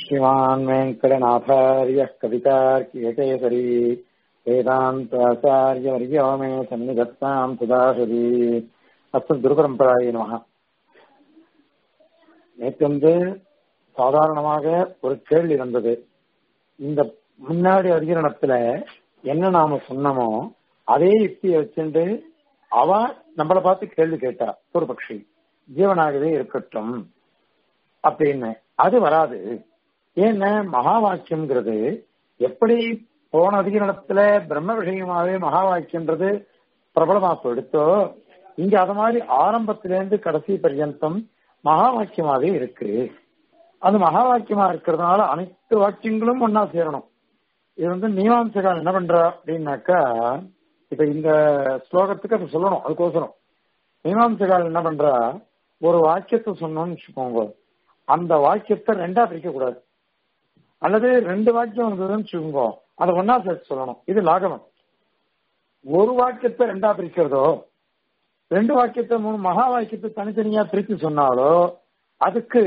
श्रीमान् वेङ्कटनाथार्यः कवितार्कियकेसरी वेदान्ताचार्यवर्यो मे सन्निधत्ताम् सुदासरी அஸ்மத் குருபரம்பராய நமக நேற்று வந்து சாதாரணமாக ஒரு கேள்வி வந்தது இந்த முன்னாடி அதிகரணத்துல என்ன நாம சொன்னமோ அதே யுக்தியை வச்சுட்டு அவ நம்மளை பார்த்து கேள்வி கேட்டா ஒரு பக்ஷி ஜீவனாகவே இருக்கட்டும் அப்படின்னு அது வராது ஏன்னா மகா வாக்கியம்ங்கிறது எப்படி போன அதிகரணத்துல பிரம்ம விஷயமாவே மகா வாக்கியன்றது பிரபலமா எடுத்தோ இங்க அது மாதிரி ஆரம்பத்திலேருந்து கடைசி பர்யந்தம் மகா வாக்கியமாவே இருக்கு அது மகா வாக்கியமா இருக்கிறதுனால அனைத்து வாக்கியங்களும் ஒன்னா சேரணும் இது வந்து மீமாம்சகால் என்ன பண்றா அப்படின்னாக்கா இப்ப இந்த ஸ்லோகத்துக்கு அதை சொல்லணும் அதுக்கோசரம் மீமாம்சகால் என்ன பண்றா ஒரு வாக்கியத்தை சொன்னோம்னு வச்சுக்கோங்க அந்த வாக்கியத்தை ரெண்டா பிரிக்க கூடாது அல்லது ரெண்டு வாக்கியம் வந்ததுன்னு வச்சுக்கோங்க அதை ஒன்னா சேர்த்து சொல்லணும் இது லாகவம் ஒரு வாக்கியத்தை ரெண்டா பிரிக்கிறதோ ரெண்டு வாக்கியத்தை மூணு மகா வாக்கியத்தை தனித்தனியா பிரித்து சொன்னாலோ அதுக்கு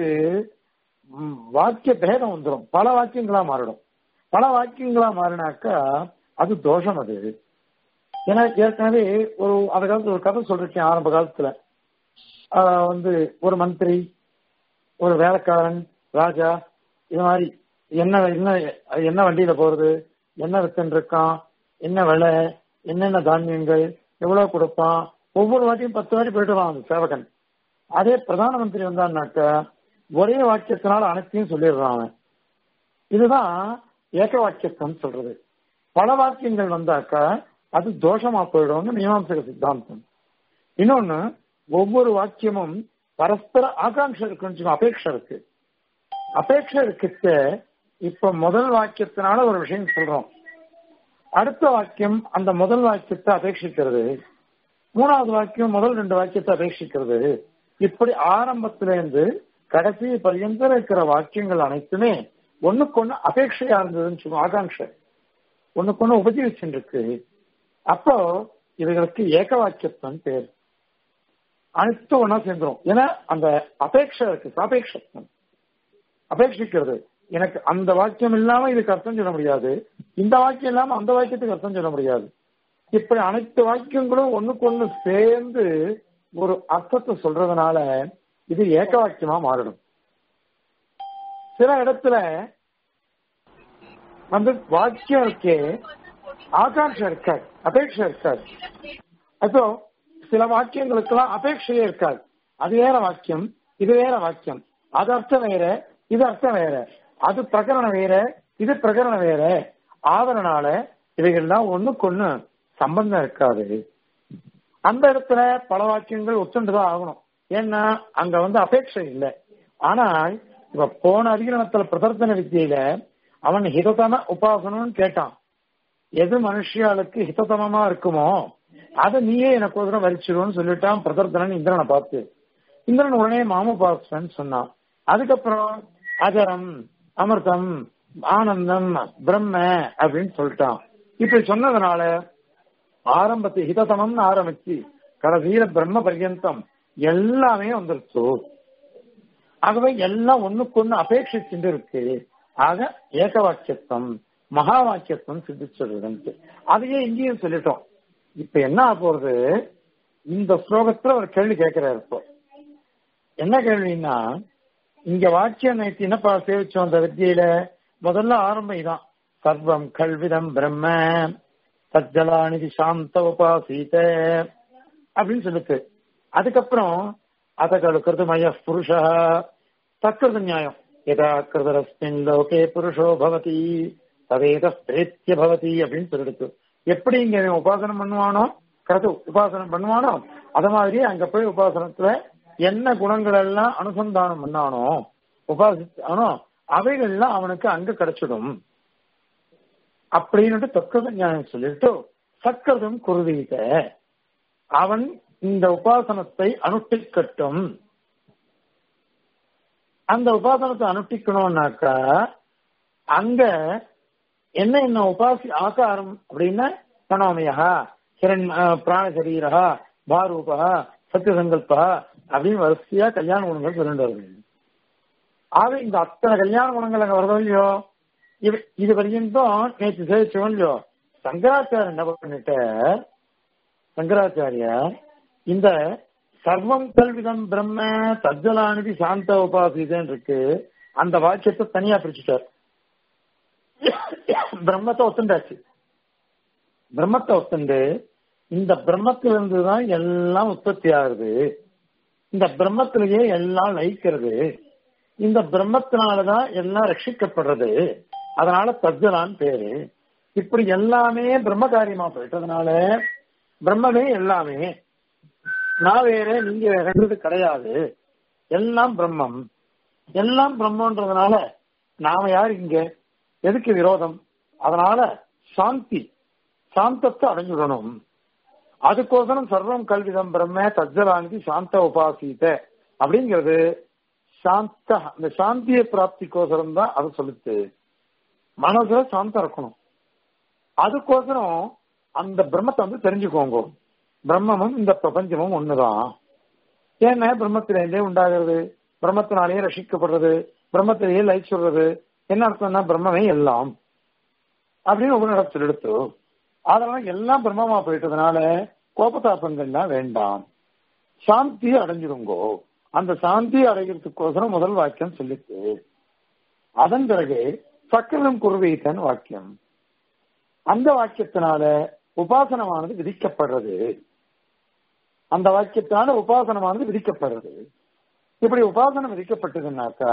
வாக்கிய பேதம் வந்துடும் பல வாக்கியங்களா மாறிடும் பல வாக்கியங்களா மாறினாக்கா அது தோஷம் அது ஏன்னா ஏற்கனவே ஒரு அந்த காலத்துல ஒரு கதை சொல்றேன் ஆரம்ப காலத்துல வந்து ஒரு மந்திரி ஒரு வேலைக்காரன் ராஜா இது மாதிரி என்ன என்ன என்ன வண்டியில போறது என்ன வித்தன் இருக்கான் என்ன விலை என்னென்ன தானியங்கள் எவ்வளவு கொடுப்பான் ஒவ்வொரு வாட்டியும் பத்து வாட்டி போயிட்டு வரான் அந்த சேவகன் அதே பிரதான மந்திரி வந்தான்னாக்க ஒரே வாக்கியத்தினால அனைத்தையும் சொல்லிடுறான் அவன் இதுதான் ஏக வாக்கியத்தம் சொல்றது பல வாக்கியங்கள் வந்தாக்கா அது தோஷமா போயிடும்னு மீமாம்சக சித்தாந்தம் இன்னொன்னு ஒவ்வொரு வாக்கியமும் பரஸ்பர ஆகாங்ஷ இருக்குன்னு அபேட்சை இருக்கு அபேட்சை இருக்குச்ச இப்ப முதல் வாக்கியத்தினால ஒரு விஷயம் சொல்றோம் அடுத்த வாக்கியம் அந்த முதல் வாக்கியத்தை அபேட்சிக்கிறது மூணாவது வாக்கியம் முதல் ரெண்டு வாக்கியத்தை அபேட்சிக்கிறது இப்படி ஆரம்பத்திலேருந்து கடைசி பர்யந்தம் இருக்கிற வாக்கியங்கள் அனைத்துமே ஒண்ணுக்கு ஒண்ணு அபேட்சையா இருந்ததுன்னு சொல்லுவோம் ஆகாங்ஷை ஒண்ணுக்கு ஒண்ணு உபஜீவிச்சுருக்கு அப்போ இவைகளுக்கு ஏக வாக்கியத்தான் பேர் அனைத்தும் ஒன்னா சேர்ந்துரும் ஏன்னா அந்த அபேட்சை இருக்கு சாபேட்சம் அபேட்சிக்கிறது எனக்கு அந்த வாக்கியம் இல்லாம இதுக்கு அர்த்தம் சொல்ல முடியாது இந்த வாக்கியம் இல்லாம அந்த வாக்கியத்துக்கு அர்த்தம் சொல்ல முடியாது இப்படி அனைத்து வாக்கியங்களும் ஒண்ணுக்கு ஒண்ணு சேர்ந்து ஒரு அர்த்தத்தை சொல்றதுனால இது ஏக வாக்கியமா மாறிடும் சில இடத்துல வந்து வாக்கியம் இருக்கே ஆகாங்ஷம் இருக்காது அபேட்சை இருக்காது அப்போ சில வாக்கியங்களுக்கெல்லாம் அபேட்சையே இருக்காது அது வேற வாக்கியம் இது வேற வாக்கியம் அது அர்த்தம் வேற இது அர்த்தம் வேற அது பிரகரணம் வேற இது பிரகரணம் வேற ஆதரனால இவைகள்லாம் ஒண்ணுக்கு ஒண்ணு சம்பந்தம் இருக்காது அந்த இடத்துல பல வாக்கியங்கள் ஒத்துண்டுதான் ஆகணும் ஏன்னா அங்க வந்து அபேட்சை இல்லை ஆனால் இப்ப போன அதிகரணத்துல பிரதர்த்தன வித்தியில அவன் ஹிததம உபாசனம்னு கேட்டான் எது மனுஷியாளுக்கு ஹிததமமா இருக்குமோ அதை நீயே எனக்கு ஒரு வரிச்சிடும்னு சொல்லிட்டான் பிரதர்த்தனன் இந்திரனை பார்த்து இந்திரன் உடனே மாமபாசன் சொன்னான் அதுக்கப்புறம் அஜரம் அமிர்தம் ஆனந்தம் பிரம்ம அப்படின்னு சொல்லிட்டான் இப்படி சொன்னதுனால ஆரம்பத்தை ஹிததமம்னு ஆரம்பிச்சு கடைசியில பிரம்ம பர்யந்தம் எல்லாமே வந்துருச்சு ஆகவே எல்லாம் ஒண்ணுக்கு ஒண்ணு அபேட்சிச்சுட்டு இருக்கு ஆக ஏக வாக்கியத்துவம் மகா வாக்கியத்துவம் சித்திச்சிருது அதையே இங்கேயும் சொல்லிட்டோம் இப்ப என்ன போறது இந்த ஸ்லோகத்துல ஒரு கேள்வி கேட்கிறாரு இப்போ என்ன கேள்வின்னா இங்க வாக்கியம் நேற்று என்னப்பா சேவிச்சோம் அந்த வித்தியில முதல்ல ஆரம்பம் இதான் சர்வம் கல்விதம் பிரம்ம சஜ்ஜலாநிதி சாந்த உபாசீத அப்படின்னு சொல்லுது அதுக்கப்புறம் அத கழுக்கிறது மய புருஷ தக்கிறது நியாயம் எதா கிருதரஸ்மின் லோகே புருஷோ பவதி ததேத பிரேத்திய பவதி அப்படின்னு சொல்லிடுது எப்படி இங்க உபாசனம் பண்ணுவானோ கருத்து உபாசனம் பண்ணுவானோ அத மாதிரி அங்க போய் உபாசனத்துல என்ன குணங்கள் எல்லாம் அனுசந்தானம் பண்ணானோ உபாசித்தானோ அவைகள்லாம் அவனுக்கு அங்க கிடைச்சிடும் அப்படின்னு தத்துவ ஞானம் சொல்லிட்டு சக்கரதம் குருவீத அவன் இந்த உபாசனத்தை அனுஷ்டிக்கட்டும் அந்த உபாசனத்தை அனுஷ்டிக்கணும்னாக்கா அங்க என்ன என்ன உபாசி ஆகாரம் அப்படின்னா மனோமயா ஹிரண் பிராணசரீரா பாரூபா சத்தியசங்கல்பா அப்படின்னு வரிசையா கல்யாண குணங்கள் சொல்லிட்டு வருது ஆக இந்த அத்தனை கல்யாண குணங்கள் அங்க வருதோ இல்லையோ இது இது வரையும் நேற்று சேவிச்சோம் இல்லையோ சங்கராச்சாரியர் என்ன பண்ணிட்ட சங்கராச்சாரியார் இந்த சர்வம் கல்விதம் பிரம்ம தஜ்ஜலாநிதி சாந்த உபாசிதன் இருக்கு அந்த வாக்கியத்தை தனியா பிரிச்சுட்டார் பிரம்மத்தை ஒத்துண்டாச்சு பிரம்மத்தை ஒத்துண்டு இந்த பிரம்மத்திலிருந்து தான் எல்லாம் உற்பத்தி ஆகுது இந்த பிரம்மத்திலேயே எல்லாம் லயிக்கிறது இந்த பிரம்மத்தினாலதான் எல்லாம் ரட்சிக்கப்படுறது அதனால தஜ்ஜலான்னு பேரு இப்படி எல்லாமே பிரம்ம காரியமா போயிட்டதுனால பிரம்மமே எல்லாமே நான் வேற நீங்க வேறது கிடையாது எல்லாம் பிரம்மம் எல்லாம் பிரம்மன்றதுனால நாம யார் இங்க எதுக்கு விரோதம் அதனால சாந்தி சாந்தத்தை அடைஞ்சுடணும் அதுக்கோசரம் சர்வம் கல்விதம் பிரம்ம தஜ்ஜலாநிதி சாந்த உபாசித்த அப்படிங்கிறது சாந்த இந்த சாந்திய பிராப்திக்கோசரம் தான் அதை சொல்லுது மனசுல சாந்தம் இருக்கணும் அதுக்கோசரம் அந்த பிரம்மத்தை வந்து தெரிஞ்சுக்கோங்க பிரம்மமும் இந்த பிரபஞ்சமும் ஒண்ணுதான் ஏன்னா பிரம்மத்திலேருந்தே உண்டாகிறது பிரம்மத்தினாலேயே ரசிக்கப்படுறது பிரம்மத்திலேயே லைட் சொல்றது என்ன அர்த்தம்னா பிரம்மமே எல்லாம் அப்படின்னு உபநிடத்தில் எடுத்து அதனால எல்லாம் பிரம்மமா போயிட்டதுனால கோபதாபங்கள்லாம் வேண்டாம் சாந்தி அடைஞ்சிருங்கோ அந்த சாந்தி அடைகிறதுக்கோசரம் முதல் வாக்கியம் சொல்லிட்டு அதன் பிறகு சக்கரம் குருவீத்தன் வாக்கியம் அந்த வாக்கியத்தினால உபாசனமானது விதிக்கப்படுறது அந்த வாக்கியத்தினால உபாசனமானது விதிக்கப்படுறது இப்படி உபாசனம் விதிக்கப்பட்டதுன்னாக்கா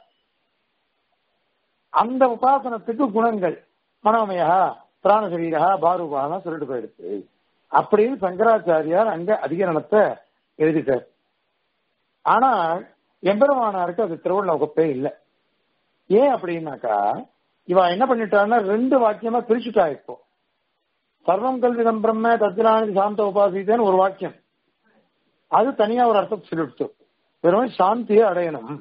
அந்த உபாசனத்துக்கு குணங்கள் மனோமயா பிராணசரீரா பாரூபாலாம் சொல்லிட்டு போயிடுச்சு அப்படின்னு சங்கராச்சாரியார் அங்க அதிகரணத்தை எழுதிட்டார் ஆனால் எம்பெருமானாருக்கு அது திருவள்ள வகுப்பே இல்லை ஏன் அப்படின்னாக்கா இவ என்ன பண்ணிட்டான்னா ரெண்டு வாக்கியமா பிரிச்சுட்டா இப்போ சர்வம் கல்விதம் பிரம்ம தத்ராணி சாந்த உபாசித்தேன்னு ஒரு வாக்கியம் அது தனியா ஒரு அர்த்தம் சொல்லிடுச்சு வெறும் சாந்தியை அடையணும்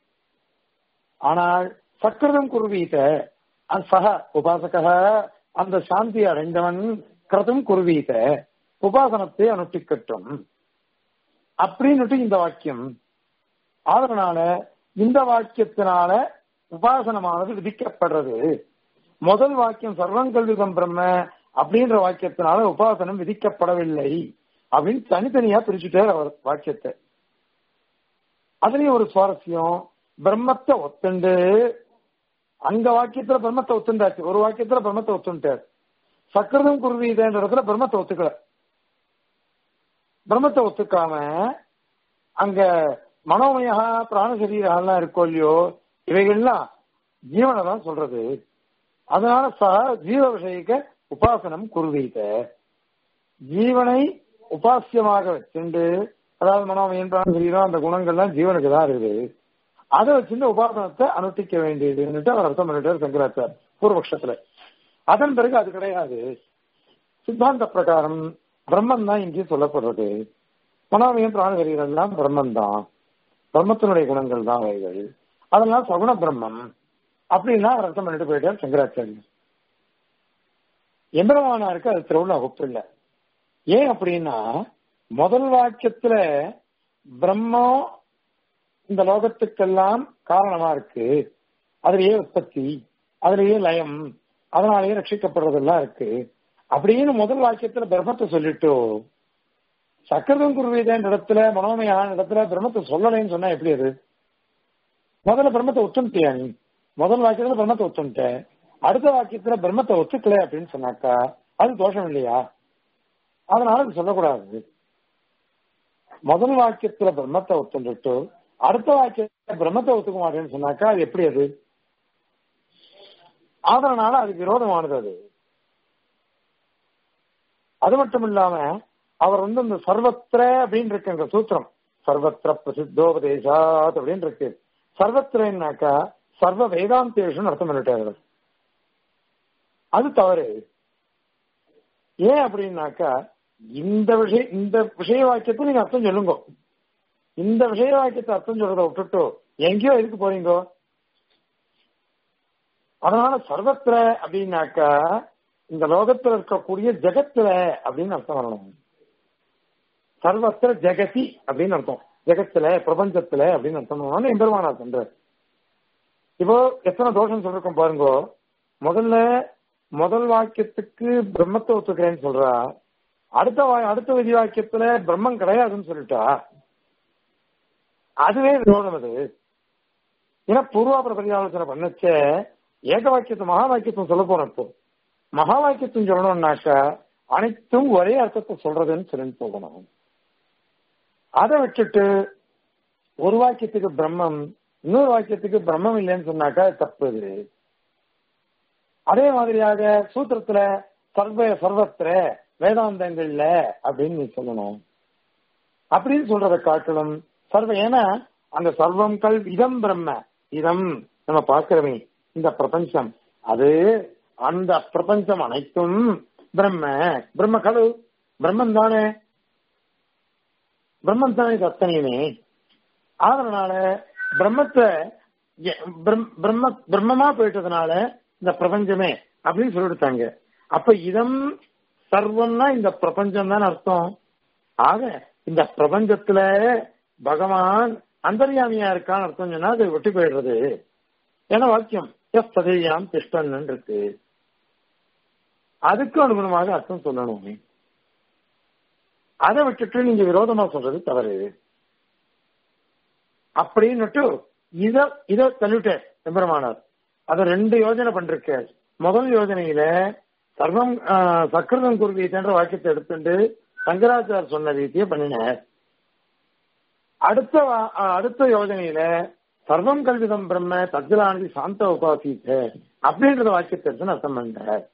ஆனால் சக்கிரதம் குருவீத சக உபாசக அந்த சாந்தியை அடைந்தவன் கிரதம் குருவீத உபாசனத்தை அனுஷ்டிக்கட்டும் அப்படின்னுட்டு இந்த வாக்கியம் அதனால இந்த வாக்கியத்தினால உபாசனமானது விதிக்கப்படுறது முதல் வாக்கியம் சர்வங்கல்விதம் பிரம்ம அப்படின்ற வாக்கியத்தினால உபாசனம் விதிக்கப்படவில்லை அப்படின்னு தனித்தனியா பிரிச்சுட்டார் அவர் வாக்கியத்தை அதுலயும் ஒரு சுவாரஸ்யம் பிரம்மத்தை ஒத்துண்டு அங்க வாக்கியத்துல பிரம்மத்தை ஒத்துண்டாச்சு ஒரு வாக்கியத்துல பிரம்மத்தை ஒத்துண்டார் சக்கிரதம் குருவீதன்ற இடத்துல பிரம்மத்தை ஒத்துக்கல பிரம்மத்தை ஒத்துக்காம அங்க மனோமயா பிராணசரீரெல்லாம் இருக்கோ இல்லையோ இவைகள்லாம் ஜீவனை தான் சொல்றது அதனால ச ஜீவ விஷயக்க உபாசனம் குருவீத ஜீவனை உபாசியமாக வச்சுண்டு அதாவது மனோமயன் பிராணசரீரம் அந்த குணங்கள்லாம் ஜீவனுக்கு தான் இருக்குது அதை வச்சுட்டு உபாசனத்தை அனுஷ்டிக்க வேண்டியதுன்னுட்டு அவர் அர்த்தம் பண்ணிட்டார் சங்கராச்சார் பூர்வபக்ஷத்துல அதன் பிறகு அது கிடையாது சித்தாந்த பிரகாரம் பிரம்மன் தான் இங்கே சொல்லப்படுறது மனோமயம் பிராணசரீரம் எல்லாம் பிரம்மன் தான் பிரம்மத்தினுடைய குணங்கள் தான் அவைகள் அதனால சகுண பிரம்மம் அப்படின்னா அவர் அர்த்தம் பண்ணிட்டு போயிட்டார் சங்கராச்சாரியர் எம்பெருமானாருக்கு அது திருவிழா வகுப்பு இல்லை ஏன் அப்படின்னா முதல் வாக்கியத்துல பிரம்மம் இந்த லோகத்துக்கெல்லாம் காரணமா இருக்கு அதுலயே உற்பத்தி அதுலயே லயம் அதனாலேயே ரட்சிக்கப்படுறதெல்லாம் இருக்கு அப்படின்னு முதல் வாக்கியத்துல பிரம்மத்தை சொல்லிட்டு சக்கரதம் குருவீதன் இடத்துல மனோமயான இடத்துல பிரம்மத்தை சொல்லலைன்னு சொன்னா எப்படி அது முதல்ல பிரம்மத்தை ஒத்துண்டியா நீ முதல் வாக்கியத்துல பிரம்மத்தை ஒத்துட்ட அடுத்த வாக்கியத்துல பிரம்மத்தை ஒத்துக்கல அப்படின்னு சொன்னாக்கா அது தோஷம் இல்லையா அதனால அது சொல்லக்கூடாது முதல் வாக்கியத்துல பிரம்மத்தை ஒத்துண்டுட்டு அடுத்த வாக்கியத்துல பிரம்மத்தை ஒத்துக்க மாட்டேன்னு சொன்னாக்கா அது எப்படி அது அதனால அதுக்கு விரோதமானது அது அது மட்டும் இல்லாம அவர் வந்து இந்த சர்வத்திர அப்படின்னு இருக்கு அந்த சூத்திரம் சர்வத்திர பிரசித்தோபதேசாத் அப்படின்னு இருக்கு சர்வத்திரன்னாக்கா சர்வ வேதாந்தேஷன் அர்த்தம் பண்ணிட்டாரு அது தவறு ஏன் அப்படின்னாக்கா இந்த விஷய இந்த விஷய வாக்கியத்தை நீங்க அர்த்தம் சொல்லுங்க இந்த விஷய வாக்கியத்தை அர்த்தம் சொல்றதை விட்டுட்டு எங்கேயோ எதுக்கு போறீங்க அதனால சர்வத்திர அப்படின்னாக்கா இந்த லோகத்துல இருக்கக்கூடிய ஜெகத்துல அப்படின்னு அர்த்தம் வரணும் சர்வத்திர ஜெகதி அப்படின்னு அர்த்தம் ஜெகத்துல பிரபஞ்சத்துல அப்படின்னு அர்த்தம் பண்ணணும் எம்பெருமானா சொல்ற இப்போ எத்தனை தோஷம் சொல்லிருக்கோம் பாருங்க முதல்ல முதல் வாக்கியத்துக்கு பிரம்மத்தை ஒத்துக்கிறேன்னு சொல்றா அடுத்த வா- அடுத்த விதி வாக்கியத்துல பிரம்மம் கிடையாதுன்னு சொல்லிட்டா அதுவே விரோதம் அது ஏன்னா பூர்வாபர பரியாலோசனை பண்ணச்ச ஏக வாக்கியத்தை மகா வாக்கியத்தை சொல்ல போறோம் இப்போ மகா வாக்கியத்தையும் சொல்லணும்னாக்கா அனைத்தும் ஒரே அர்த்தத்தை சொல்றதுன்னு சொல்லி போகணும் அதை விட்டுட்டு ஒரு வாக்கியத்துக்கு பிரம்மம் இன்னொரு வாக்கியத்துக்கு பிரம்மம் இல்லைன்னு சொன்னாக்கா அது தப்பு இது அதே மாதிரியாக சூத்திரத்துல சர்வ சர்வத்திர வேதாந்தங்கள்ல அப்படின்னு நீ சொல்லணும் அப்படின்னு சொல்றதை காட்டணும் சர்வ ஏன்னா அந்த சர்வம் கல் இதம் பிரம்ம இதம் நம்ம பார்க்கிறோமே இந்த பிரபஞ்சம் அது அந்த பிரபஞ்சம் அனைத்தும் பிரம்ம பிரம்ம கலு பிரம்மன் தானே பிரம்மன் தானே இது அத்தனையுமே அதனால பிரம்மத்தை எ- பிரம்- பிரம்ம பிரம்மமா போயிட்டதுனால இந்த பிரபஞ்சமே அப்படின்னு சொல்லிடுத்தாங்க அப்ப இதம் சர்வம்னா இந்த பிரபஞ்சம் தான் அர்த்தம் ஆக இந்த பிரபஞ்சத்துல பகவான் அந்தர்யாமியா இருக்கான்னு அர்த்தம் சொன்னா அது வெட்டி போயிடுறது ஏன்னா வாக்கியம் எஸ் ததேயாம் திஷ்டன் இருக்கு அதுக்கு அனுகுணமாக அர்த்தம் சொல்லணும் அதை விட்டுட்டு நீங்க விரோதமா சொல்றது தவறு அப்படின்னுட்டு இத இத தள்ளிட்டார் எம்பெருமானார் அத ரெண்டு யோஜனை பண்றார் முதல் யோஜனையில சர்வம் ஆஹ், சக்கிருதம் குருவீத்தன்ற வாக்கியத்தை எடுத்துட்டு சங்கராச்சார் சொன்ன ரீதியை பண்ணினார் அடுத்த வா- ஆஹ், அடுத்த யோஜனையில சர்வம் கல்விதம் பிரம்ம தத்லானதி சாந்த உபாசித்த அப்படின்றத வாக்கியத்தை எடுத்து அர்த்தம் பண்ணார்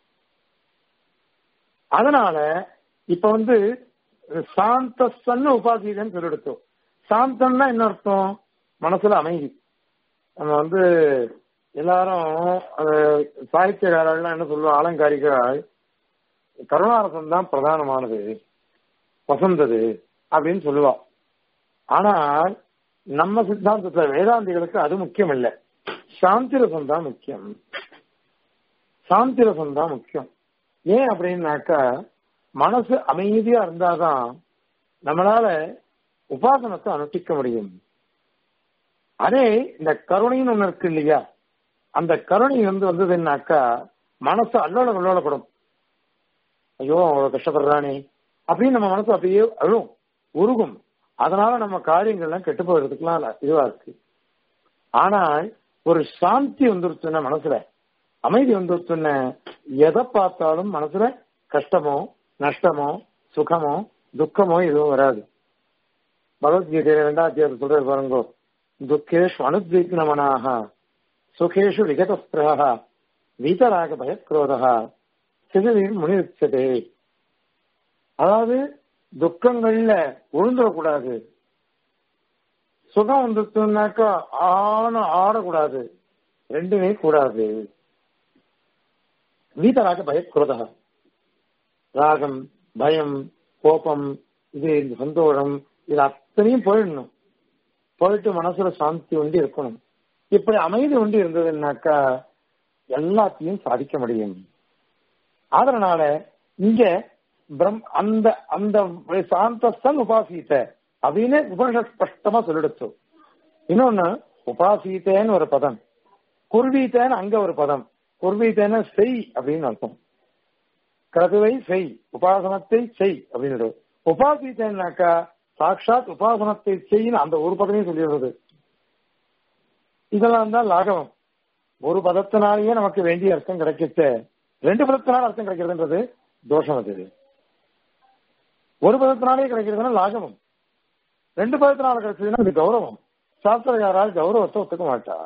அதனால இப்ப வந்து சாந்தஸ்தன்னு உபாசிதன்னு சொல்லிடுத்தோம் சாந்தம்னா என்ன அர்த்தம் மனசுல அமைதி நம்ம வந்து எல்லாரும் அஹ், சாகித்யகாரர்கள்லாம் என்ன சொல்லுவோம் அலங்காரிகள் கருணாரசம் தான் பிரதானமானது வசந்தது அப்படின்னு சொல்லுவா ஆனால் நம்ம சித்தாந்தத்துல வேதாந்திகளுக்கு அது முக்கியம் இல்லை சாந்தி ரசம் தான் முக்கியம் சாந்தி ரசம் தான் முக்கியம் ஏன் அப்படின்னாக்கா மனசு அமைதியா இருந்தாதான் நம்மளால உபாசனத்தை அனுஷ்டிக்க முடியும் அதே இந்த கருணைன்னு ஒண்ணு இருக்கு இல்லையா அந்த கருணை வந்து வந்ததுன்னாக்கா மனசு அல்லோல அல்லோலப்படும் ஐயோ அவ்வளவு கஷ்டப்படுறானே அப்படின்னு நம்ம மனசு அப்படியே அழும் உருகும் அதனால நம்ம காரியங்கள்லாம் கெட்டு போகிறதுக்குலாம் இல்ல- இதுவா இருக்கு ஆனால் ஒரு சாந்தி வந்துருச்சுன்னா மனசுல அமைதி வந்துருச்சுன்னு எதை பார்த்தாலும் மனசுல கஷ்டமோ நஷ்டமோ சுகமோ துக்கமோ எதுவும் வராது பகவத்கீதையில ரெண்டாம் அத்தியாயத்தை சொல்றது பாருங்க துக்கேஷு அனுத்விக்னமனாக சுகேஷு விகதஸ்திரா வீதராக பயக்ரோதா சிறுநீர் முனிச்சதே அதாவது துக்கங்கள்ல உழுந்துடக்கூடாது சுகம் வந்துச்சுன்னாக்கா ஆன ஆடக்கூடாது ரெண்டுமே கூடாது வீதராக பயக்ரோதா ராகம் பயம் கோபம் இது இந்த சந்தோஷம் இது அத்தனையும் போயிடணும் போயிட்டு மனசுல சாந்தி உண்டு இருக்கணும் இப்படி அமைதி உண்டு இருந்ததுன்னாக்கா எல்லாத்தையும் சாதிக்க முடியும் அதனால இங்க பிரம் அந்த அந்த சாந்தஸ்தன் உபாசித்த அப்படின்னு உபனிஷத் ஸ்பஷ்டமா சொல்லிடுச்சு இன்னொன்னு உபாசித்தேன்னு ஒரு பதம் குர்வீத்தேன்னு அங்க ஒரு பதம் குர்வீத்தேன்னு செய் அப்படின்னு அர்த்தம் கிரதுவை செய் உபாசனத்தை செய் அப்படின்னு உபாசித்தேன்னாக்கா சாட்சாத் உபாசனத்தை செய்யின்னு அந்த ஒரு பதமே சொல்லிடுறது இதெல்லாம் தான் லாகவம் ஒரு பதத்தினாலேயே நமக்கு வேண்டிய அர்த்தம் கிடைக்கிச்சு ரெண்டு பதத்தினால அர்த்தம் கிடைக்கிறதுன்றது தோஷம் அது ஒரு பதத்தினாலே கிடைக்கிறதுனா லாகவம் ரெண்டு பதத்தினால கிடைச்சதுன்னா அது கௌரவம் சாஸ்திரகாரால் கௌரவத்தை ஒத்துக்க மாட்டா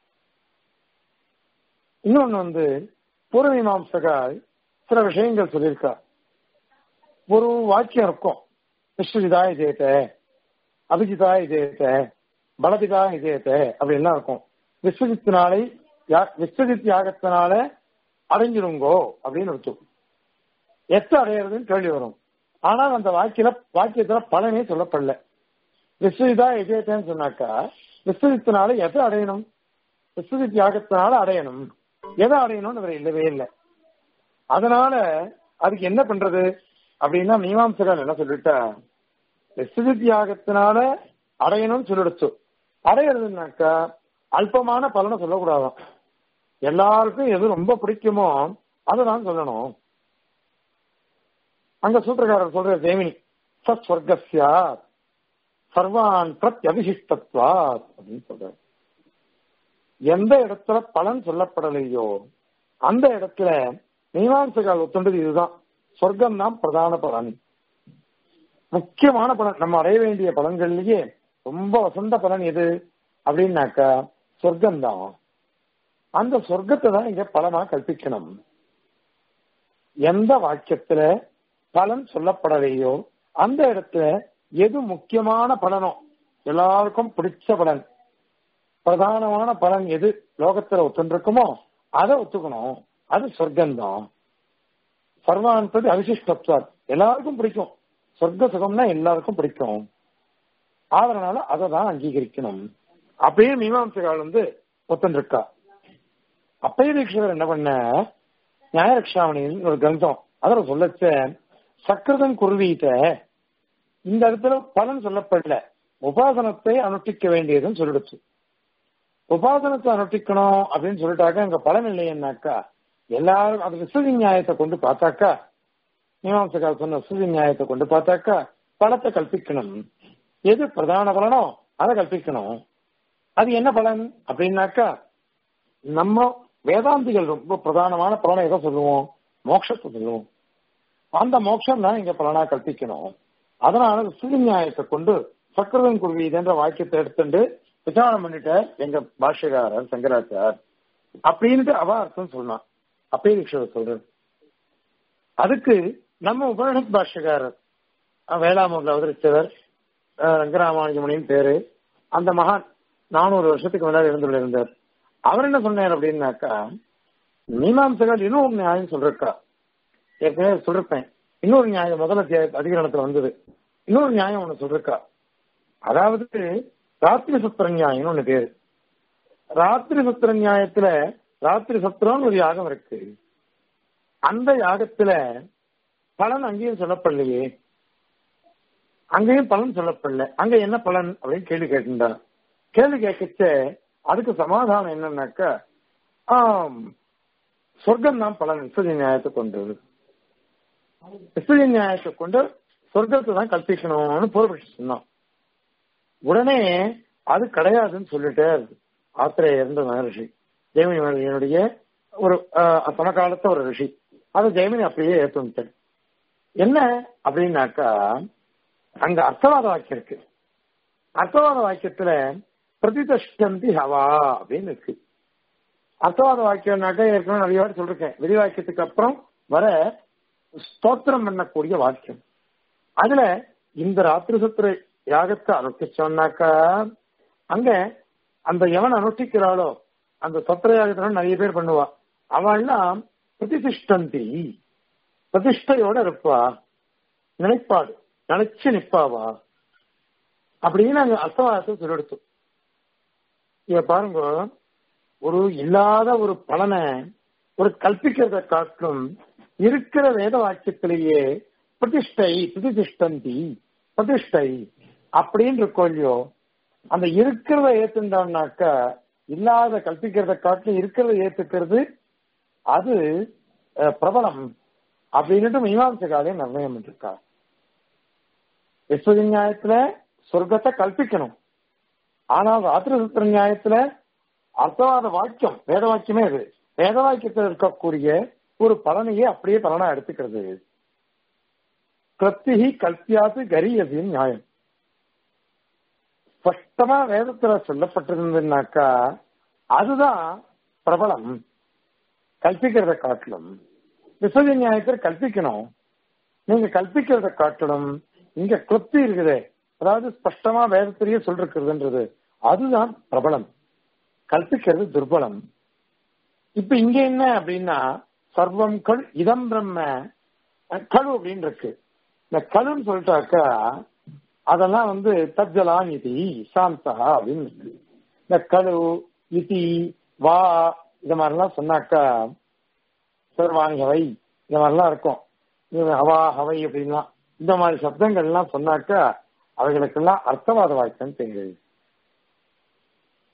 இன்னொன்னு வந்து பூர்வ மீமாம்சகால் சில விஷயங்கள் சொல்லியிருக்கா ஒரு வாக்கியம் இருக்கும் விஸ்வஜிதா இதேத்த அபிஜிதா இதேத்த பலபிதா இதேத்த அப்படின்லாம் இருக்கும் விஸ்வஜித்தினாலை யா- விஸ்வஜித் யாகத்தினால அடைஞ்சிருங்கோ அப்படின்னு இருக்கும் எத்த அடையிறதுன்னு கேள்வி வரும் ஆனால் அந்த வாக்கியல வாக்கியத்துல பலனே சொல்லப்படல விஸ்வஜிதா இதேத்தன்னு சொன்னாக்கா விஸ்வஜித்தினால எதை அடையணும் விஸ்வஜித் யாகத்தினால அடையணும் எதை அடையணும்னு அவர் இல்லவே இல்லை அதனால அதுக்கு என்ன பண்றது அப்படின்னா மீமாம்சகர் என்ன சொல்லிட்டா விஸ்வஜித் யாகத்தினால அடையணும்னு சொல்லிடுச்சு அடையிறதுனாக்கா அல்பமான பலனை சொல்லக்கூடாதாம் எல்லாருக்கும் எது ரொம்ப பிடிக்குமோ அதுதான் சொல்லணும் அங்க சூத்திரக்காரர் சொல்ற தேவினி சஸ்வர்கஸ்யா சர்வான் பிரத்யபிஷிஷ்டத்வாத் அப்படின்னு சொல்றாரு எந்த இடத்துல பலன் சொல்லப்படலையோ அந்த இடத்துல மீமாம்சகால் ஒத்துண்டது இதுதான் சொர்க்கம் தான் பிரதான பலன் முக்கியமான பலன் நம்ம அடைய வேண்டிய பலன்கள்லயே ரொம்ப வசந்த பலன் எது அப்படின்னாக்கா சொர்க்கம் தான் அந்த சொர்க்கத்தை தான் இங்க பலனா கற்பிக்கணும் எந்த வாக்கியத்துல பலன் சொல்லப்படலையோ அந்த இடத்துல எது முக்கியமான பலனோ எல்லாருக்கும் பிடிச்ச பலன் பிரதானமான பலன் எது லோகத்துல ஒத்துருக்குமோ அதை ஒத்துக்கணும் அது சொர்க்கம்தான் சர்வான்பது அவிசிஷ்டத்வார் எல்லாருக்கும் பிடிக்கும் சொர்க்க சுகம்னா எல்லாருக்கும் பிடிக்கும் அதனால அதை தான் அங்கீகரிக்கணும் அப்படியே மீமாம்சகால் வந்து ஒத்துருக்கா அப்பய தீட்சிதர் என்ன பண்ண நியாயரக்ஷாமணியின் ஒரு கிரந்தம் அதில் சொல்லச்ச சக்கிரதம் குருவீட்ட இந்த இடத்துல பலன் சொல்லப்படல உபாசனத்தை அனுஷ்டிக்க வேண்டியதுன்னு சொல்லிடுச்சு உபாசனத்தை அனுஷ்டிக்கணும் அப்படின்னு சொல்லிட்டாக்கா அங்க பலன் இல்லையன்னாக்கா எல்லாரும் அது விசுதி நியாயத்தை கொண்டு பார்த்தாக்கா மீமாம்சகால் சொன்ன விசுதி நியாயத்தை கொண்டு பார்த்தாக்கா பலத்தை கல்பிக்கணும் எது பிரதான பலனோ அதை கல்பிக்கணும் அது என்ன பலன் அப்படின்னாக்கா நம்ம வேதாந்திகள் ரொம்ப பிரதானமான பலனை எதை சொல்லுவோம் மோட்சத்தை சொல்லுவோம் அந்த மோட்சம் தான் இங்க பலனா கற்பிக்கணும் அதனால நியாயத்தை கொண்டு சக்கரதன் குருவி என்ற வாக்கியத்தை எடுத்துட்டு விசாரணம் பண்ணிட்ட எங்க பாஷ்யக்காரர் சங்கராச்சார் அப்படின்ட்டு அவ அர்த்தம் சொன்னான் அப்பேதீஸ்வரர் சொல்றது அதுக்கு நம்ம உபனிஷத் பாஷ்யக்காரர் வேளாமூர்ல அவதரித்தவர் ரங்கராமானுஜமணியின் பேரு அந்த மகான் நானூறு வருஷத்துக்கு முன்னாடி இருந்துள்ள இருந்தார் அவர் என்ன சொன்னார் அப்படின்னாக்கா மீமாம்சகர் இன்னும் ஒரு நியாயம் சொல்றா ஏற்கனவே சொல்லிருப்பேன் இன்னொரு நியாயம் முதல் அதிகரணத்துல வந்தது இன்னொரு நியாயம் ஒண்ணு சொல்றா அதாவது ராத்திரி சத்திர நியாயம்னு ஒண்ணு பேரு ராத்திரி சத்திர நியாயத்துல ராத்திரி சத்திரம்னு ஒரு யாகம் இருக்கு அந்த யாகத்துல பலன் அங்கேயும் சொல்லப்படலையே அங்கேயும் பலன் சொல்லப்படல அங்க என்ன பலன் அப்படின்னு கேள்வி கேட்டுட்டார் கேள்வி கேட்கச்ச அதுக்கு சமாதானம் என்னன்னாக்கா சொர்க்கம் தான் பலன் விஸ்வஜ நியாயத்தை கொண்டு விஸ்வஜ நியாயத்தை கொண்டு சொர்க்கத்தை தான் கல்பிக்கணும்னு பூர்வபட்சி சொன்னான் உடனே அது கிடையாதுன்னு சொல்லிட்டே இருக்கு ஆத்திரேய இருந்த மகர்ஷி ஜெயமினி மகர்ஷியினுடைய ஒரு சமகாலத்த ஒரு ரிஷி அதை ஜெயமினி அப்படியே ஏற்றுட்டேன் என்ன அப்படின்னாக்கா அங்க அர்த்தவாத வாக்கியம் இருக்கு அர்த்தவாத வாக்கியத்துல பிரதிதஷ்டந்தி ஹவா அப்படின்னு இருக்கு அர்த்தவாத வாக்கியம்னாக்கா ஏற்கனவே நிறைய வாட்டி சொல்லிருக்கேன் விதி வாக்கியத்துக்கு அப்புறம் வர ஸ்தோத்திரம் பண்ணக்கூடிய வாக்கியம் அதுல இந்த ராத்திரி சத்திர யாகத்தை அனுஷ்டிச்சோம்னாக்கா அங்க அந்த எவன் அனுஷ்டிக்கிறாளோ அந்த சத்திர யாகத்துல நிறைய பேர் பண்ணுவா அவள்லாம் பிரதிஷ்டந்தி பிரதிஷ்டையோட இருப்பா நினைப்பாடு நினைச்சு நிப்பாவா அப்படின்னு அங்க அர்த்தவாதத்தை சொல்லெடுத்து இத பாருங்க ஒரு இல்லாத ஒரு பலனை ஒரு கல்பிக்கிறத காட்டும் இருக்கிற வேத வாக்கியத்திலேயே பிரதிஷ்டை பிரதிஷ்டந்தி பிரதிஷ்டை அப்படின்னு இருக்கோ இல்லையோ அந்த இருக்கிறத ஏத்துட்டான்னாக்கா இல்லாத கல்பிக்கிறத காட்டிலும் இருக்கிறத ஏத்துக்கிறது அது பிரபலம் அப்படின்னுட்டு மீமாம்ச காலையை நிர்ணயம் பண்ணிருக்கா விஸ்வ நியாயத்துல சொர்க்கத்தை கல்பிக்கணும் ஆனா ராத்திரி சுத்திர நியாயத்துல அர்த்தவாத வாக்கியம் வேத வாக்கியமே இது வேத வாக்கியத்தில் இருக்கக்கூடிய ஒரு பலனையே அப்படியே பலனா எடுத்துக்கிறது கிருத்திகி கல்பியாது கரியதின் நியாயம் ஸ்பஷ்டமா வேதத்துல சொல்லப்பட்டிருந்ததுனாக்கா அதுதான் பிரபலம் கல்பிக்கிறத காட்டிலும் விசதி நியாயத்தில் கல்பிக்கணும் நீங்க கல்பிக்கிறத காட்டிலும் இங்க கிருப்தி இருக்குது அதாவது ஸ்பஷ்டமா வேதத்திலேயே சொல்றதுன்றது அதுதான் பிரபலம் கல்பிக்கிறது துர்பலம் இப்ப இங்க என்ன அப்படின்னா சர்வம் கல் இதம் பிரம்ம கழு அப்படின்னு இருக்கு இந்த கழுன்னு சொல்லிட்டாக்கா அதெல்லாம் வந்து தஜ்ஜலாம் இதி சாந்தா அப்படின்னு இருக்கு இந்த கழு இதி வா இந்த மாதிரிலாம் சொன்னாக்கா சர்வாணி ஹவை இந்த மாதிரிலாம் இருக்கும் ஹவா ஹவை அப்படின்லாம் இந்த மாதிரி சப்தங்கள்லாம் சொன்னாக்கா அவைகளுக்கெல்லாம் அர்த்தவாத வாக்கியம் தெரியுது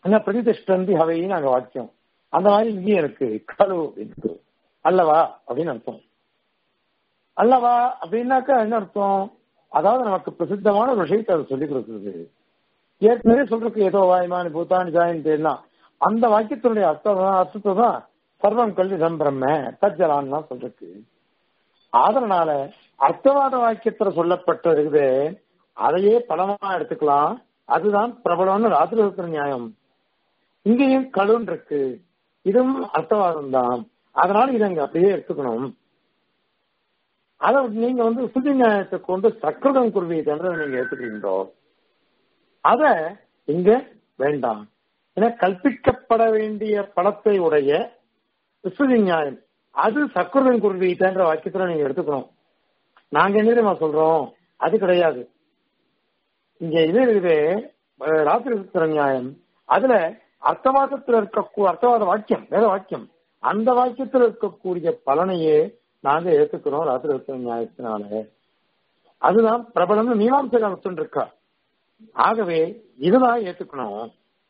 என்ன பிரதிஷ்டந்தி ஹவைன்னு அங்க வாக்கியம் அந்த மாதிரி இங்கேயும் இருக்கு கலு இருக்கு அல்லவா அப்படின்னு அர்த்தம் அல்லவா அப்படின்னாக்கா என்ன அர்த்தம் அதாவது நமக்கு பிரசித்தமான ஒரு விஷயத்தை அதை சொல்லிக் கொடுக்குறது ஏற்கனவே சொல்றதுக்கு ஏதோ வாய்மானி பூத்தானி ஜாயின் எல்லாம் அந்த வாக்கியத்தினுடைய அர்த்தம் அர்த்தத்தை தான் சர்வம் கல்விதம் பிரம்ம தஜ்ஜலான்னு சொல்றதுக்கு அதனால அர்த்தவாத வாக்கியத்துல சொல்லப்பட்டு இருக்குது அதையே பலமா எடுத்துக்கலாம் அதுதான் பிரபலமான ராத்திரி நியாயம் இங்கேயும் கழுன் இருக்கு இதுவும் அர்த்தவாதம் தான் அதனால இதை அங்க அப்படியே எடுத்துக்கணும் அதை நீங்க வந்து சுதி நியாயத்தை கொண்டு சக்கரம் குருவீதன்றதை நீங்க எடுத்துக்கிறீங்களோ அத இங்க வேண்டாம் ஏன்னா கல்பிக்கப்பட வேண்டிய படத்தை உடைய விஸ்வதி நியாயம் அது சக்கரம் குருவீதன்ற வாக்கியத்துல நீங்க எடுத்துக்கணும் நாங்க என்ன தெரியுமா சொல்றோம் அது கிடையாது இங்க இது இருக்குது ராத்திரி சுத்திர நியாயம் அதுல அர்த்தவாதத்தில் இருக்க அர்த்தவாத வாக்கியம் வேற வாக்கியம் அந்த வாக்கியத்தில் இருக்கக்கூடிய பலனையே நாங்க ஏத்துக்கிறோம் ராத்திரி சுத்திர நியாயத்தினால அதுதான் பிரபலம் மீமாம்சகாலத்துன்னு இருக்கா ஆகவே இதுதான் ஏத்துக்கணும்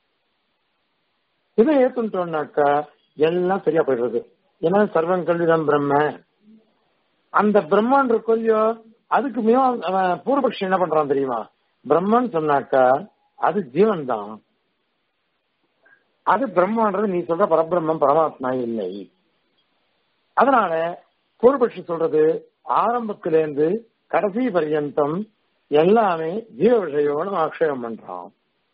இதை ஏத்துட்டோம்னாக்கா எல்லாம் சரியா போயிடுறது ஏன்னா சர்வம் கல்விதான் பிரம்ம அந்த பிரம்மன் இருக்கோ அதுக்கு மீமா பூர்வபக்ஷி என்ன பண்றான் தெரியுமா பிரம்மன் சொன்னாக்கா அது ஜீவன் தான் அது பிரம்மன்றது நீ சொல்ற பரபிரம்மம் பரமாத்மா இல்லை அதனால பூர்வபக்ஷி சொல்றது ஆரம்பத்திலேருந்து கடைசி பர்யந்தம் எல்லாமே ஜீவ விஷயோட ஆக்ஷேபம் பண்றான்